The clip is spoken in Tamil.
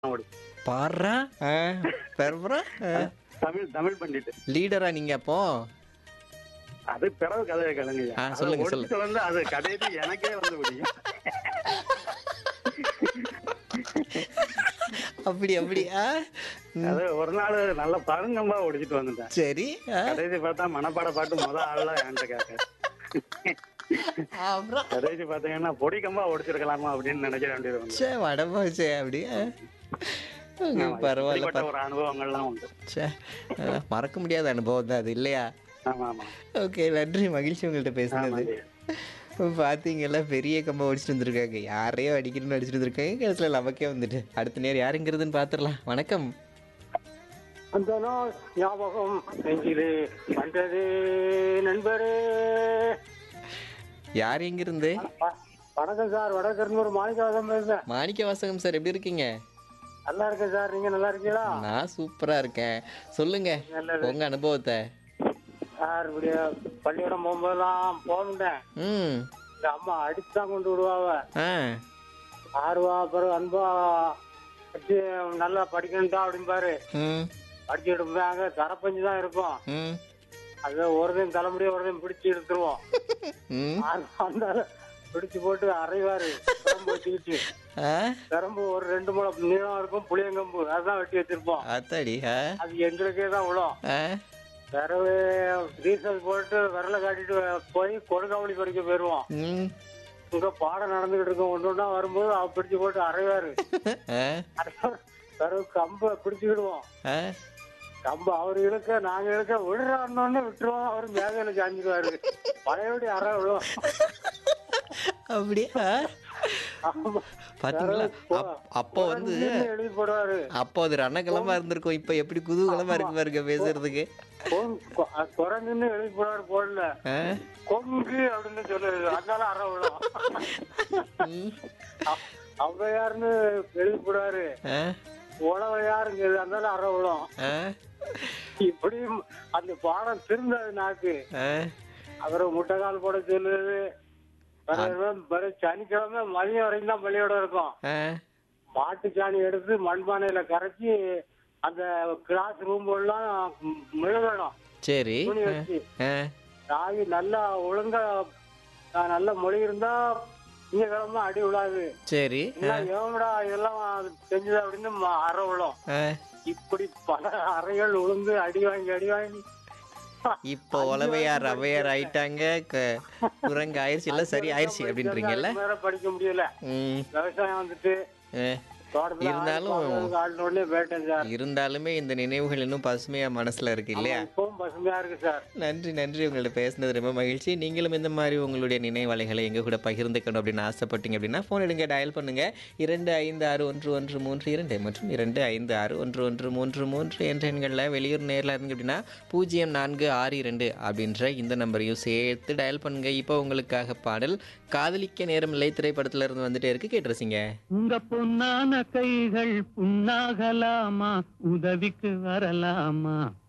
ஓடி பாடுறா பெறா தமிழ் தமிழ் பண்டிட் லீடரா நீங்க அப்போ அது பிறகு கதையை கலங்க ஆ, சொல்லுங்க, சொல்லுங்க. வந்து அது கடைசி எனக்கே வந்து முடியும் அப்படி அப்படி ஆ? ம், அது ஒரு நாள் நல்ல பழங்கம்பா ஒடிச்சிட்டு வந்துட்டேன் சரி ஆ, கடைசி பார்த்தா மனப்பாட பாட்டு முத ஆள்லாம் என்கிட்ட கேட்க அப்புறம் கடைசி பார்த்தீங்கன்னா பொடி கம்பா ஒடிச்சிருக்கலாமா அப்படின்னு நினைக்க வேண்டியது வந்து சே வடமாச்சே அப்படி ஆ. உங்க பரவாயில்ல இப்படிப்பட்ட ஒரு அனுபவங்கள்லாம் உண்டு சே ஆ, மறக்க முடியாத அனுபவம் தான் அது இல்லையா ஆமா ஆமா ஓகே நன்றி மகிழ்ச்சி உங்கள்கிட்ட பேசுனது பார்த்தீங்கல்ல பெரிய கம்பை அடிச்சுட்டு வந்திருக்காங்க யாரையோ அடிக்கணும்னு அடிச்சுட்டு வந்திருக்காங்க கடைசியில் நமக்கே வந்துட்டு அடுத்த நேரம் யாருங்கிறதுன்னு பார்த்துடலாம் வணக்கம் அந்த நாள் ஞாபகம் நெஞ்சிலே வந்தது நண்பரே யார் எங்கிருந்து வ- வணக்கம் சார் வடக்கருந்து ஒரு மாணிக்கவாசம் பேசுறேன் மாணிக்க வாசகம் சார் எப்படி இருக்கீங்க நல்லா இருக்கேன் சார் நீங்க நல்லா இருக்கீங்களா நான் சூப்பரா இருக்கேன் சொல்லுங்க நல்லது. உங்க அனுபவத்தை சார் இப்படி பள்ளிக்கூடம் போகும்போதெல்லாம் போகணுட்டேன் ம் இந்த அம்மா அடிச்சு தான் கொண்டு விடுவாவ ஆ ஆறுவா பிறகு அன்பா வச்சு நல்லா படிக்கணும்டா அப்படிம்பாரு ம் படிச்சுட்டு இருப்பாங்க தரப்பஞ்சு தான் இருக்கும் ம் அது ஒருதையும் தலைமுடிய ஒருதையும் பிடிச்சி எடுத்துருவோம் ம் அந்த பிடிச்சு போட்டு அரைவாரு பெரம்பு வச்சுக்கிட்டு ஆ பெரம்பு ஒரு ரெண்டு முளை நீளம் இருக்கும் புளியங்கம்பு அதுதான் வெட்டி வச்சிருப்போம் அத்தாடி ஆ அது எங்களுக்கே தான் விழும் ஆ பிறகு டீசல் போட்டு விரல காட்டிட்டு போய் கொடுக்காவளி பறிக்க போயிருவோம் ம் இங்க பாடம் நடந்துகிட்டு இருக்கும் ஒன்று ஒன்றா வரும்போது அவ பிடிச்சு போட்டு அரைவாரு ஆ அரைவாரு. பிறகு கம்பை பிடிச்சுக்கிடுவோம் ஆ கம்பு அவர் இழுக்க நாங்க இழுக்க விடுறான்னு விட்டுருவோம் அவர் மேகையில சாஞ்சிடுவாரு பழையபடி அரை விழும் அப்படியா ஆமா. பாத்தீங்களா அப்- அப்போ வந்து குரங்குன்னு எழுதி போடுவாரு அப்போ அது ரணகலமா இருந்திருக்கும் இப்போ எப்படி குதூகலமா இருக்கு பாருங்க பேசுறதுக்கு கொங்- கொ- அ, குரங்குன்னு எழுதி போடுவாரு போடல ஆ? கொங்கு அப்படின்னு சொல்லுது அதனால அரை விழும் ம். ஔவையார்னு எழுதி போடுவாரு ஆ? உழவையாருங்க அதனால அரை விழும் ஆ? இப்படியும் அந்த பாடம் திருந்தாது நாக்கு ஆ? அப்புறம் முட்டைக்கால் போட சொல்லுது பிறகு பிறகு சனிக்கிழமை மதியம் வரைக்கும் தான் பள்ளியோட இருக்கும் ஆ? மாட்டு சாணி எடுத்து மண்பானையில கரைச்சி அந்த கிளாஸ் ரூம் எல்லாம் மெழுகணும் சரி துணி வச்சு ஆ? ராகி நல்லா ஒழுங்கா ஆ, நல்ல மொழி இருந்தா திங்கக்கிழமை அடி விழாது சரி எல்லாம் எவன்டா இதெல்லாம் செஞ்சது அப்படின்னு ம- அறை விழும் ஆ. இப்படி பல அறைகள் விழுந்து அடி வாங்கி அடி வாங்கி இப்போ உளவையார் அவையார் ஆயிட்டாங்க க- குரங்கு ஆயிடுச்சு எல்லாம் சரி ஆயிடுச்சு அப்படின்றீங்கல்ல வேற படிக்க முடியல ம் விவசாயம் வந்துட்டு ஆ. தோட்டத்துல இருந்தாலும் ஆடின உடனே வேட்டேன் சார் இருந்தாலுமே இந்த நினைவுகள் இன்னும் பசுமையா மனசுல இருக்கு இல்லையா இப்பவும் பசுமையா இருக்கு சார் நன்றி நன்றி உங்கள்ட்ட பேசுனது ரொம்ப மகிழ்ச்சி நீங்களும் இந்த மாதிரி உங்களுடைய நினைவலைகளை எங்க கூட பகிர்ந்துக்கணும் அப்படின்னு ஆசைப்பட்டீங்க அப்படின்னா ஃபோன் எடுங்க டயல் பண்ணுங்க இரண்டு ஐந்து ஆறு ஒன்று ஒன்று மூன்று இரண்டு மற்றும் இரண்டு ஐந்து ஆறு ஒன்று ஒன்று மூன்று மூன்று என்ற எண்களில் வெளியூர் நேரில் இருங்க அப்படின்னா பூஜ்ஜியம் நான்கு ஆறு இரண்டு அப்படின்ற இந்த நம்பரையும் சேர்த்து டயல் பண்ணுங்க இப்போ உங்களுக்காக பாடல் காதலிக்க நேரமில்லை திரைப்படத்துல இருந்து வந்துட்டே இருக்கு கேட்டுருசிங்க உங்க பொன்னான கைகள் புண்ணாகலாமா உதவிக்கு வரலாமா